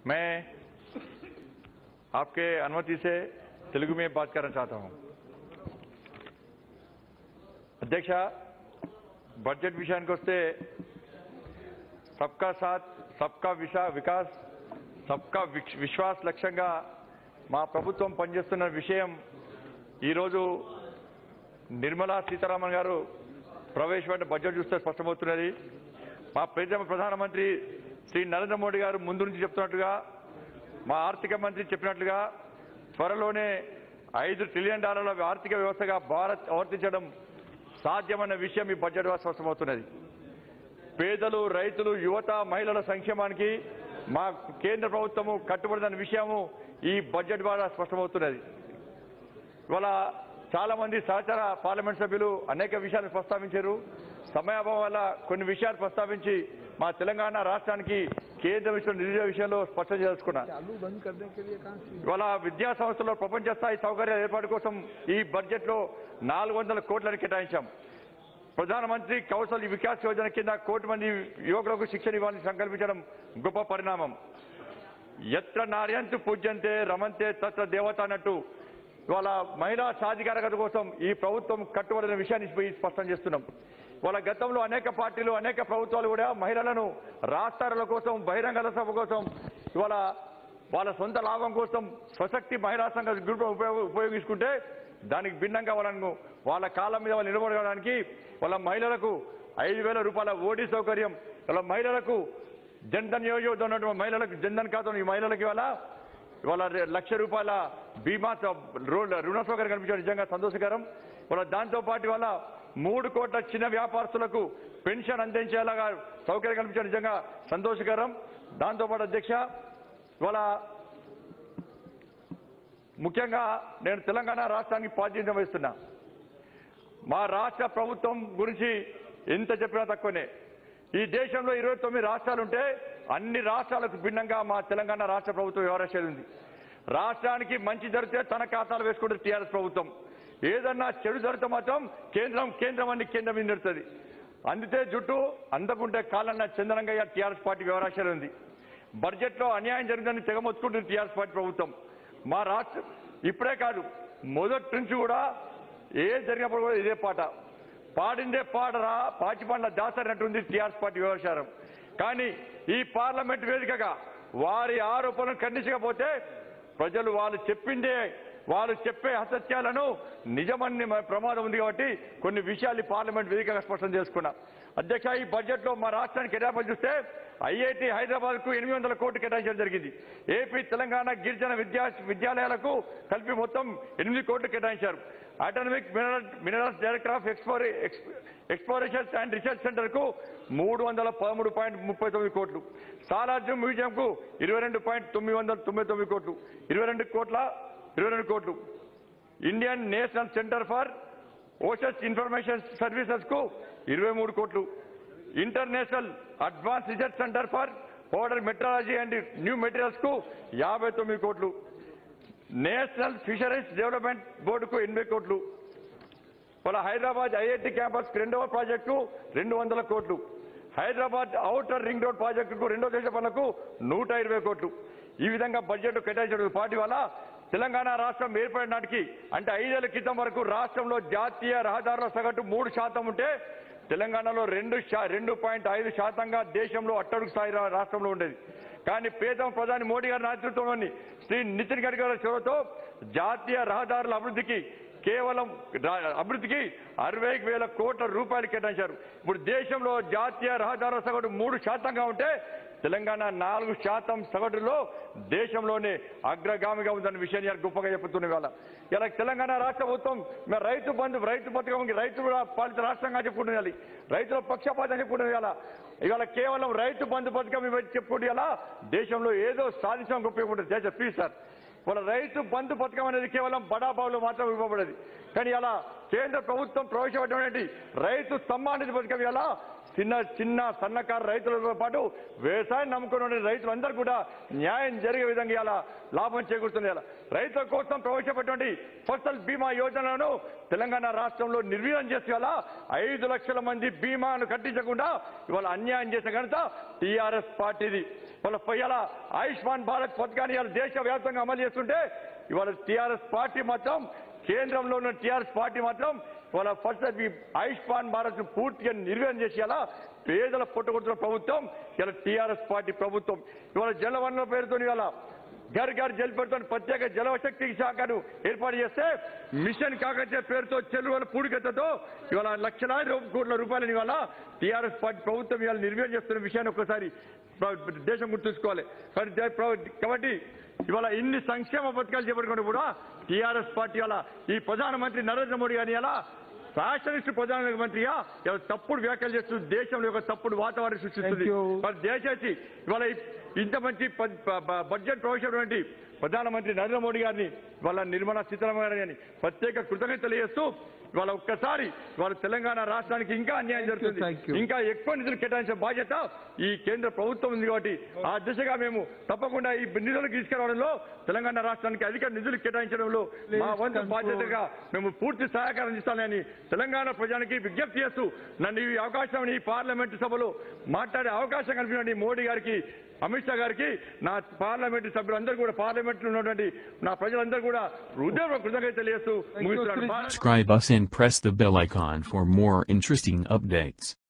मैं आपके अनुमति से तेलुगु में बात करना चाहता हूं అధ్యక్ష బడ్జెట్ విషయానికి వస్తే సబ్కా సాత్ సబ్కా విషా వికాస్ సబ్కా విక్- విశ్వాస్ లక్ష్యంగా మా ప్రభుత్వం పనిచేస్తున్న విషయం ఈరోజు నిర్మలా సీతారామన్ గారు ప్రవేశపెట్టిన బడ్జెట్ చూస్తే స్పష్టమవుతున్నది మా ప్రియతమ ప్రధానమంత్రి శ్రీ నరేంద్ర మోడీ గారు ముందు నుంచి చెప్తున్నట్టుగా మా ఆర్థిక మంత్రి చెప్పినట్లుగా త్వరలోనే ఐదు ట్రిలియన్ డాలర్ల ఆర్థిక వ్యవస్థగా భారత్ ఆవర్తించడం సాధ్యమన్న విషయం ఈ బడ్జెట్ ద్వారా స్పష్టమవుతున్నది పేదలు రైతులు యువత మహిళల సంక్షేమానికి మా కేంద్ర ప్రభుత్వము కట్టుబడిన విషయము ఈ బడ్జెట్ ద్వారా స్పష్టమవుతున్నది ఇవాళ చాలా మంది సహచర పార్లమెంట్ సభ్యులు అనేక విషయాలు ప్రస్తావించారు సమయాభావం వల్ల కొన్ని విషయాలు ప్రస్తావించి మా తెలంగాణ రాష్ట్రానికి కేంద్ర విషయం నిధుల విషయంలో స్పష్టం చేసుకున్నా चालू बंद करने के लिए कहाँ से ఇవాళ విద్యా సంస్థల్లో ప్రపంచ స్థాయి సౌకర్యాల ఏర్పాటు కోసం ఈ బడ్జెట్ లో నాలుగు వందల కోట్లను కేటాయించాం ప్రధానమంత్రి కౌశల్ వికాస్ యోజన కింద కోటి మంది యువకులకు శిక్షణ ఇవ్వాలని సంకల్పించడం గొప్ప పరిణామం ఎత్ర నార్యంతు పూజ్యంతే రమంతే తత్ర దేవత అన్నట్టు ఇవాళ మహిళా సాధికారత కోసం ఈ ప్రభుత్వం కట్టుబడిన విషయాన్ని ఈ స్పష్టం చేస్తున్నాం వాళ్ళ గతంలో అనేక పార్టీలు అనేక ప్రభుత్వాలు కూడా మహిళలను రాష్ట్రాల కోసం బహిరంగ సభ కోసం ఇవాళ వాళ్ళ సొంత లాభం కోసం స్వశక్తి మహిళా సంఘ గ్రూప్ ఉపయోగ ఉపయోగించుకుంటే దానికి భిన్నంగా వాళ్ళను వాళ్ళ కాళ్ళ మీద వాళ్ళు నిలబడడానికి వాళ్ళ మహిళలకు ఐదు వేల రూపాయల ఓడి సౌకర్యం వాళ్ళ మహిళలకు జన్ధన్ యోజన ఉన్నటువంటి మహిళలకు జన్ధన్ ఖాతా ఈ మహిళలకు ఇవాళ ఇవాళ రె- లక్ష రూపాయల బీమా స- రు- రుణ సౌకర్యం కల్పించడం నిజంగా సంతోషకరం ఇవాళ దాంతో పాటు ఇవాళ మూడు కోట్ల చిన్న వ్యాపారస్తులకు పెన్షన్ అందించేలాగా సౌకర్యం కల్పించడం నిజంగా సంతోషకరం దాంతో పాటు అధ్యక్ష ఇవాళ ముఖ్యంగా నేను తెలంగాణ రాష్ట్రానికి ప్రాతినిధ్యం వహిస్తున్నా మా రాష్ట్ర ప్రభుత్వం గురించి ఎంత చెప్పినా తక్కువనే ఈ దేశంలో ఇరవై తొమ్మిది రాష్ట్రాలుంటే అన్ని రాష్ట్రాలకు భిన్నంగా మా తెలంగాణ రాష్ట్ర ప్రభుత్వం వ్యవహరించేది ఉంది రాష్ట్రానికి మంచి జరిగితే తన ఖాతాలు వేసుకుంటుంది టీఆర్ఎస్ ప్రభుత్వం ఏదన్నా చెడు జరిగితే మాత్రం కేంద్రం కేంద్రం అన్ని కేంద్రం మీద నిడుతుంది అందితే జుట్టు అందకుంటే కాలన్న చందనంగా టీఆర్ఎస్ పార్టీ వ్యవహరించేది ఉంది బడ్జెట్ లో అన్యాయం జరిగిందని తెగమొచ్చుకుంటుంది టీఆర్ఎస్ పార్టీ ప్రభుత్వం మా రాష్ట్రం ఇప్పుడే కాదు మొదటి నుంచి కూడా ఏ జరిగినప్పుడు కూడా ఇదే పాట పాడిందే పాడరా పాచిపండ్ల దాసరినట్టుంది టీఆర్ఎస్ పార్టీ వ్యవహారం కానీ ఈ పార్లమెంట్ వేదికగా వారి ఆరోపణలు ఖండించకపోతే ప్రజలు వాళ్ళు చెప్పిందే వాళ్ళు చెప్పే అసత్యాలను నిజమని మ- ప్రమాదం ఉంది కాబట్టి కొన్ని విషయాలు ఈ పార్లమెంట్ వేదికగా స్పష్టం చేసుకున్నా అధ్యక్ష ఈ బడ్జెట్ లో మా రాష్ట్రానికి కేటాయింపు చూస్తే ఐఐటి హైదరాబాద్ కు ఎనిమిది వందల కోట్లు కేటాయించడం జరిగింది ఏపీ తెలంగాణ గిరిజన విద్యా విద్యాలయాలకు కలిపి మొత్తం ఎనిమిది కోట్లు కేటాయించారు atomic mineral minerals director of ఎక్స్పోర్ ఎక్స్ప్లోరేషన్ అండ్ రీసెర్చ్ సెంటర్ కు మూడు వందల పదమూడు పాయింట్ ముప్పై తొమ్మిది కోట్లు సాలార్జున్ మ్యూజియం కు ఇరవై రెండు పాయింట్ తొమ్మిది వందల తొంభై తొమ్మిది కోట్లు ఇరవై రెండు కోట్ల ఇరవై రెండు కోట్లు ఇండియన్ నేషనల్ సెంటర్ ఫర్ ఓషస్ ఇన్ఫర్మేషన్ సర్వీసెస్ కు ఇరవై మూడు కోట్లు international advance research centre for powder metallurgy and new materials కు యాభై తొమ్మిది కోట్లు నేషనల్ ఫిషరీస్ డెవలప్మెంట్ బోర్డుకు ఎనభై కోట్లు వాళ్ళ హైదరాబాద్ ఐఐటి క్యాంపస్ రెండవ ప్రాజెక్టు రెండు వందల కోట్లు హైదరాబాద్ ఔటర్ రింగ్ రోడ్ ప్రాజెక్టుకు రెండో దేశ పనులకు నూట ఇరవై కోట్లు ఈ విధంగా బడ్జెట్ కేటాయించడం పార్టీ వల్ల తెలంగాణ రాష్ట్రం ఏర్పడిన నాటికి అంటే ఐదేళ్ల క్రితం వరకు రాష్ట్రంలో జాతీయ రహదారుల సగటు మూడు శాతం ఉంటే తెలంగాణలో రెండు శా- రెండు పాయింట్ ఐదు శాతంగా దేశంలో అట్టడుగు స్థాయి రా- రాష్ట్రంలో ఉండేది కానీ పేదం ప్రధాని మోడీ గారి నేతృత్వంలోని శ్రీ నితిన్ గడ్కరీ గారి చొరవతో జాతీయ రహదారుల అభివృద్ధికి కేవలం రా- అభివృద్ధికి అరవై వేల కోట్ల రూపాయలు కేటాయించారు ఇప్పుడు దేశంలో జాతీయ రహదారుల సగటు మూడు శాతంగా ఉంటే తెలంగాణ నాలుగు శాతం సగటులో దేశంలోనే అగ్రగామిగా ఉందన్న విషయాన్ని ఇలా గొప్పగా చెబుతున్న ఇవాళ ఇలా తెలంగాణ రాష్ట్ర ప్రభుత్వం మేము రైతు బంధు రైతు పథకం రైతు పాలిత రాష్ట్రంగా చెప్పుకుంటున్నాయి రైతుల పక్షపాతం చెప్పుకుంటున్నాయి ఇవాళ ఇవాళ కేవలం రైతు బంధు పథకం ఇవి చెప్పుకుంటే ఇలా దేశంలో ఏదో సాధించడం గొప్ప ఉంటుంది చేసే ప్లీజ్ సార్ వాళ్ళ రైతు బంధు పథకం అనేది కేవలం బడాబాబులు మాత్రం ఇవ్వబడేది కానీ అలా కేంద్ర ప్రభుత్వం ప్రవేశపెట్టినటువంటి రైతు సమ్మాన్ నిధి పథకం ఇలా చిన్న చిన్న సన్నకారు రైతులతో పాటు వ్యవసాయం నమ్ముకుని ఉండే రైతులందరూ కూడా న్యాయం జరిగే విధంగా ఇలా లాభం చేకూరుతుంది ఇలా రైతుల కోసం ప్రవేశపెట్టినటువంటి ఫసల్ బీమా యోజనలను తెలంగాణ రాష్ట్రంలో నిర్వీర్యం చేసి ఇలా ఐదు లక్షల మంది బీమాను కట్టించకుండా ఇవాళ అన్యాయం చేసిన ఘనత టీఆర్ఎస్ పార్టీది వాళ్ళ ఇవాళ ఆయుష్మాన్ భారత్ పథకాన్ని ఇవాళ దేశవ్యాప్తంగా అమలు చేస్తుంటే ఇవాళ టీఆర్ఎస్ పార్టీ మాత్రం కేంద్రంలో ఉన్న టీఆర్ఎస్ పార్టీ మాత్రం వాళ్ళ ఫస్ట్ ఈ ఆయుష్మాన్ భారత్ ను పూర్తిగా నిర్వహణ చేసి అలా పేదల పుట్టగొడుతున్న ప్రభుత్వం ఇలా టీఆర్ఎస్ పార్టీ ప్రభుత్వం ఇవాళ జలవనరుల పేరుతో ఇవాళ గర్ గర్ జల్ పేరుతో ప్రత్యేక జలశక్తి శాఖను ఏర్పాటు చేస్తే మిషన్ కాకతీయ పేరుతో చెరువుల పూడికతతో ఇవాళ లక్షలాది రూ- కోట్ల రూపాయలను ఇవాళ టీఆర్ఎస్ పార్టీ ప్రభుత్వం ఇవాళ నిర్వహణ చేస్తున్న విషయాన్ని ఒక్కసారి ప్ర- దేశం గుర్తుంచుకోవాలి కానీ దే- ప్ర- కాబట్టి ఇవాళ ఇన్ని సంక్షేమ పథకాలు చేపట్టుకుంటూ కూడా టీఆర్ఎస్ పార్టీ వల్ల ఈ ప్రధానమంత్రి నరేంద్ర మోడీ గారిని అలా ఫ్యాషనిస్ట్ ప్రధానమంత్రిగా ఇలా తప్పుడు వ్యాఖ్యలు చేస్తూ దేశంలో ఒక తప్పుడు వాతావరణం సృష్టిస్తుంది Thank you. మరి దేశాచి ఇవాళ ఈ- ఇంత మంచి ప- ప- ప- బడ్జెట్ ప్రవేశించినటువంటి ప్రధానమంత్రి నరేంద్ర మోడీ గారిని ఇవాళ నిర్మలా సీతారామన్ గారిని ప్రత్యేక కృతజ్ఞతలు తెలియజేస్తూ ఇవాళ ఒక్కసారి ఇవాళ తెలంగాణ రాష్ట్రానికి ఇంకా అన్యాయం Thank you, thank జరుగుతుంది you. ఇంకా ఎక్కువ నిధులు కేటాయించిన బాధ్యత ఈ కేంద్ర ప్రభుత్వం ఉంది కాబట్టి ఆ దిశగా మేము తప్పకుండా ఈ నిధులు తీసుకురావడంలో తెలంగాణ రాష్ట్రానికి అధిక నిధులు కేటాయించడంలో మా Please వంతు conclude. బాధ్యతగా మేము పూర్తి సహకారం ఇస్తానని తెలంగాణ ప్రజానికి విజ్ఞప్తి చేస్తూ నన్ను ఈ అవకాశం ఈ పార్లమెంటు సభలో మాట్లాడే అవకాశం కల్పించండి మోడీ గారికి అమిత్ షా గారికి నా పార్లమెంటు సభ్యులందరూ కూడా పార్లమెంట్లో ఉన్నటువంటి నా ప్రజలందరూ కూడా హృదయ కృతజ్ఞత తెలియజేస్తూ you, ముగిస్తున్నాను Chris. Bharat Subscribe us and press the bell icon for more interesting updates.